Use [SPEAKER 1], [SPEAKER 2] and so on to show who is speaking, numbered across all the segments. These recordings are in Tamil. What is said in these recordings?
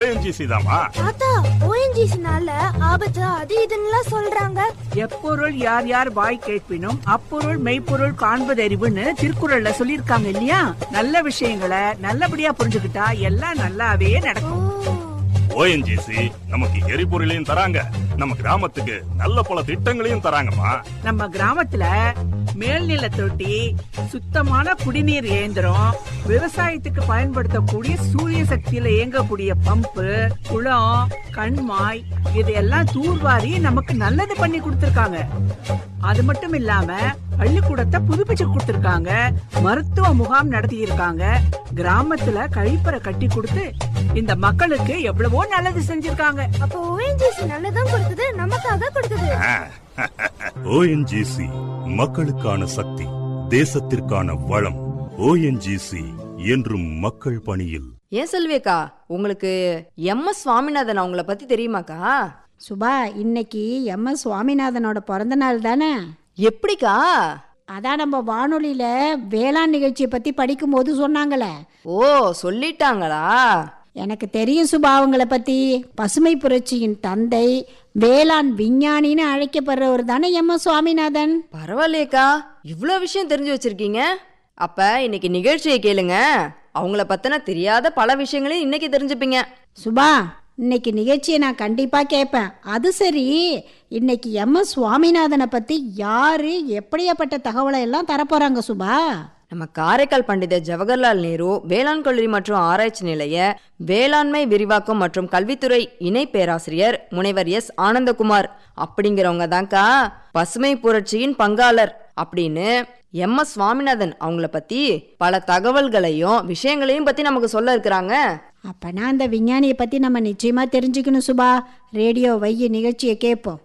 [SPEAKER 1] ஓஎன்ஜிசி தாமா
[SPEAKER 2] தாத்தா ஓஎன்ஜிசினால ஆபத்து அது இதுன்னுலாம் சொல்றாங்க
[SPEAKER 3] எப்பொருள் யார் யார் வாய் கேட்பினும் அப்பொருள் மெய்ப்பொருள் காண்பதறிவுன்னு திருக்குறள்ல சொல்லியிருக்காங்க இல்லையா நல்ல விஷயங்களை நல்லபடியா புரிஞ்சுக்கிட்டா எல்லாம் நல்லாவே
[SPEAKER 2] ஓ
[SPEAKER 3] நடக்கும்
[SPEAKER 1] ஓஎன்ஜிசி நமக்கு எரிபொருளையும் தராங்க நம்ம கிராமத்துக்கு நல்ல பல திட்டங்களையும் தராங்கம்மா
[SPEAKER 3] நம்ம கிராமத்துல மேல்நில தொட்டி சுத்தமான குடிநீர் இயந்திரம் விவசாயத்துக்கு பயன்படுத்தக்கூடிய சூரிய சக்தியில இயங்கக்கூடிய பம்பு குளம் கண்மாய் இதையெல்லாம் தூர்வாரி நமக்கு நல்லது பண்ணி கொடுத்திருக்காங்க அது மட்டும் இல்லாம பள்ளிக்கூடத்தை புதுப்பிச்சு கொடுத்திருக்காங்க மருத்துவ முகாம் நடத்தி இருக்காங்க கிராமத்துல கழிப்பறை கட்டி கொடுத்து இந்த மக்களுக்கு எவ்வளவோ நல்லது செஞ்சிருக்காங்க
[SPEAKER 2] அப்போ ஓஎன்ஜிசி நல்லதும் கொடுக்குது நமக்காக கொடுக்குது
[SPEAKER 1] ஓஎன்ஜிசி மக்களுக்கான சக்தி தேசத்திற்கான வளம் ஓஎன்ஜிசி என்றும் மக்கள் பணியில்
[SPEAKER 4] ஏன் செல்வியக்கா உங்களுக்கு எம் எஸ் சுவாமிநாதன் அவங்கள பத்தி தெரியுமாக்கா
[SPEAKER 5] சுபா இன்னைக்கு எம் எஸ் சுவாமிநாதனோட பிறந்த நாள் தானே
[SPEAKER 4] எப்படிக்கா
[SPEAKER 5] அதான் நம்ம வானொலியில வேளாண் நிகழ்ச்சியை பத்தி படிக்கும்போது சொன்னாங்களே
[SPEAKER 4] ஓ சொல்லிட்டாங்களா
[SPEAKER 5] எனக்கு தெரியும் சுபா அவங்கள பத்தி பசுமை புரட்சியின் தந்தை வேளாண் விஞ்ஞானின்னு அழைக்கப்படுறவர் தானே எம் எஸ் சுவாமிநாதன்
[SPEAKER 4] பரவாயில்லையேக்கா இவ்வளோ விஷயம் தெரிஞ்சு வச்சிருக்கீங்க அப்ப இன்னைக்கு நிகழ்ச்சியை கேளுங்க அவங்கள பத்தின தெரியாத பல விஷயங்களையும் இன்னைக்கு தெரிஞ்சுப்பீங்க
[SPEAKER 5] சுபா இன்னைக்கு நிகழ்ச்சியை நான் கண்டிப்பா கேட்பேன் அது சரி இன்னைக்கு எம் எஸ் சுவாமிநாதனை பத்தி யாரு எப்படியாப்பட்ட தகவலை எல்லாம் தரப்போறாங்க சுபா
[SPEAKER 4] நம்ம காரைக்கால் பண்டிதர் ஜவஹர்லால் நேரு வேளாண் கல்லூரி மற்றும் ஆராய்ச்சி நிலைய வேளாண்மை விரிவாக்கம் மற்றும் கல்வித்துறை இணை பேராசிரியர் முனைவர் எஸ் ஆனந்தகுமார் அப்படிங்கிறவங்க தான்க்கா பசுமை புரட்சியின் பங்காளர் அப்படின்னு எம் எஸ் சுவாமிநாதன் அவங்கள பத்தி பல தகவல்களையும் விஷயங்களையும் பத்தி நமக்கு சொல்ல இருக்கிறாங்க
[SPEAKER 5] அப்பனா அந்த விஞ்ஞானியை பத்தி நம்ம நிச்சயமா தெரிஞ்சுக்கணும் சுபா ரேடியோ வைய நிகழ்ச்சியை கேட்போம்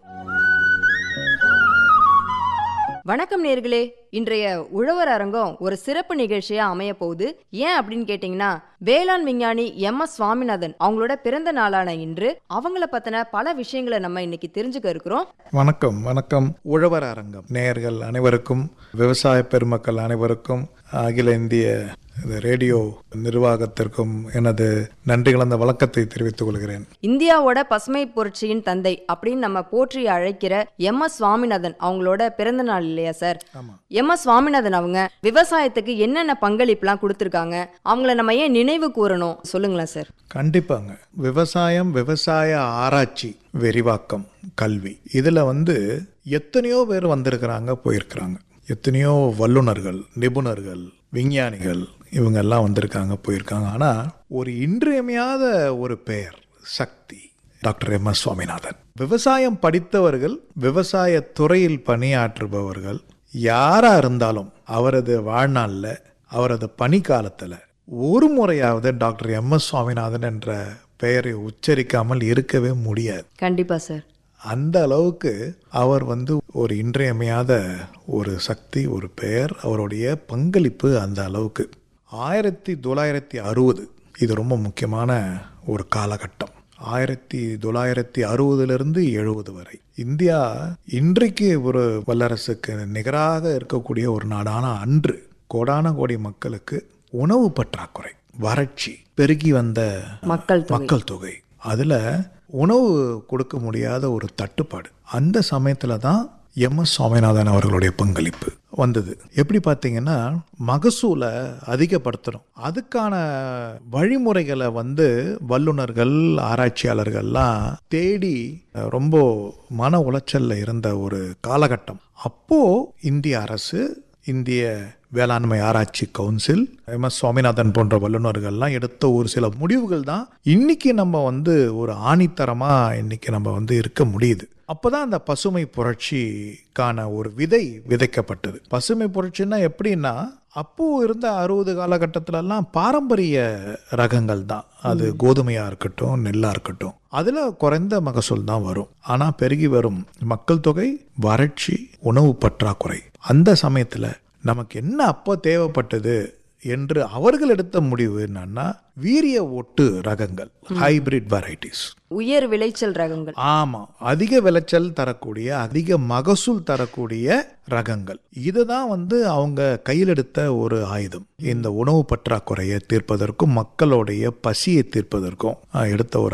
[SPEAKER 4] வணக்கம் நேர்களே இன்றைய உழவர் அரங்கம் ஒரு சிறப்பு நிகழ்ச்சியா அமைய போகுது ஏன் அப்படின்னு கேட்டிங்கன்னா வேளாண் விஞ்ஞானி எம் எஸ் சுவாமிநாதன் அவங்களோட பிறந்த நாளான இன்று அவங்கள பத்தின பல விஷயங்களை நம்ம இன்னைக்கு தெரிஞ்சுக்க இருக்கிறோம்
[SPEAKER 6] வணக்கம் வணக்கம் உழவர் அரங்கம் நேயர்கள் அனைவருக்கும் விவசாய பெருமக்கள் அனைவருக்கும் அகில இந்திய இது ரேடியோ நிர்வாகத்திற்கும் எனது நன்றி கலந்த வழக்கத்தை தெரிவித்துக் கொள்கிறேன்
[SPEAKER 4] இந்தியாவோட பசுமை புரட்சியின் தந்தை அப்படின்னு நம்ம போற்றி அழைக்கிற எம் எஸ் சுவாமிநாதன் அவங்களோட பிறந்த நாள் இல்லையா சார்
[SPEAKER 6] ஆமா
[SPEAKER 4] எம் எஸ் சுவாமிநாதன் அவங்க விவசாயத்துக்கு என்னென்ன பங்களிப்புலாம் கொடுத்துருக்காங்க அவங்கள நம்ம ஏன் நினைவு கூறணும் சொல்லுங்களேன் சார்
[SPEAKER 6] கண்டிப்பாங்க விவசாயம் விவசாய ஆராய்ச்சி விரிவாக்கம் கல்வி இதுல வந்து எத்தனையோ பேர் வந்திருக்கிறாங்க போயிருக்கிறாங்க எத்தனையோ வல்லுனர்கள் நிபுணர்கள் விஞ்ஞானிகள் இவங்க எல்லாம் வந்திருக்காங்க போயிருக்காங்க ஆனா ஒரு இன்றியமையாத ஒரு பெயர் சக்தி டாக்டர் எம் எஸ் சுவாமிநாதன் விவசாயம் படித்தவர்கள் விவசாய துறையில் பணியாற்றுபவர்கள் யாரா இருந்தாலும் அவரது வாழ்நாளில் அவரது பணிக்காலத்தில் ஒரு முறையாவது டாக்டர் எம் எஸ் சுவாமிநாதன் என்ற பெயரை உச்சரிக்காமல் இருக்கவே முடியாது
[SPEAKER 4] கண்டிப்பா சார்
[SPEAKER 6] அந்த அளவுக்கு அவர் வந்து ஒரு இன்றியமையாத ஒரு சக்தி ஒரு பெயர் அவருடைய பங்களிப்பு அந்த அளவுக்கு ஆயிரத்தி தொள்ளாயிரத்தி அறுபது இது ரொம்ப முக்கியமான ஒரு காலகட்டம் ஆயிரத்தி தொள்ளாயிரத்தி அறுபதுலேருந்து எழுபது வரை இந்தியா இன்றைக்கு ஒரு வல்லரசுக்கு நிகராக இருக்கக்கூடிய ஒரு நாடான அன்று கோடான கோடி மக்களுக்கு உணவு பற்றாக்குறை வறட்சி பெருகி வந்த
[SPEAKER 4] மக்கள் தொகை
[SPEAKER 6] மக்கள் தொகை அதில் உணவு கொடுக்க முடியாத ஒரு தட்டுப்பாடு அந்த சமயத்தில் தான் எம் எஸ் சுவாமிநாதன் அவர்களுடைய பங்களிப்பு வந்தது எப்படி பார்த்தீங்கன்னா மகசூலை அதிகப்படுத்தணும் அதுக்கான வழிமுறைகளை வந்து வல்லுநர்கள் ஆராய்ச்சியாளர்கள்லாம் தேடி ரொம்ப மன உளைச்சல்ல இருந்த ஒரு காலகட்டம் அப்போ இந்திய அரசு இந்திய வேளாண்மை ஆராய்ச்சி கவுன்சில் எம் எஸ் சுவாமிநாதன் போன்ற வல்லுநர்கள்லாம் எடுத்த ஒரு சில முடிவுகள் தான் இன்னைக்கு நம்ம வந்து ஒரு ஆணித்தரமா இன்னைக்கு நம்ம வந்து இருக்க முடியுது அப்போதான் அந்த பசுமை புரட்சிக்கான ஒரு விதை விதைக்கப்பட்டது பசுமை புரட்சின்னா எப்படின்னா அப்போ இருந்த அறுபது காலகட்டத்திலலாம் பாரம்பரிய ரகங்கள் தான் அது கோதுமையா இருக்கட்டும் நெல்லா இருக்கட்டும் அதுல குறைந்த மகசூல் தான் வரும் ஆனா பெருகி வரும் மக்கள் தொகை வறட்சி உணவு பற்றாக்குறை அந்த சமயத்துல நமக்கு என்ன அப்போ தேவைப்பட்டது என்று அவர்கள் எடுத்த முடிவு என்னன்னா வீரிய ஒட்டு ரகங்கள் ஹைபிரிட் வெரைட்டிஸ்
[SPEAKER 4] உயர் விளைச்சல் ரகங்கள்
[SPEAKER 6] ஆமா அதிக விளைச்சல் தரக்கூடிய அதிக மகசூல் தரக்கூடிய ரகங்கள் இதுதான் வந்து அவங்க கையில் எடுத்த ஒரு ஆயுதம் இந்த உணவு பற்றாக்குறையை தீர்ப்பதற்கும் மக்களுடைய பசியை தீர்ப்பதற்கும் அஹ், எடுத்த ஒரு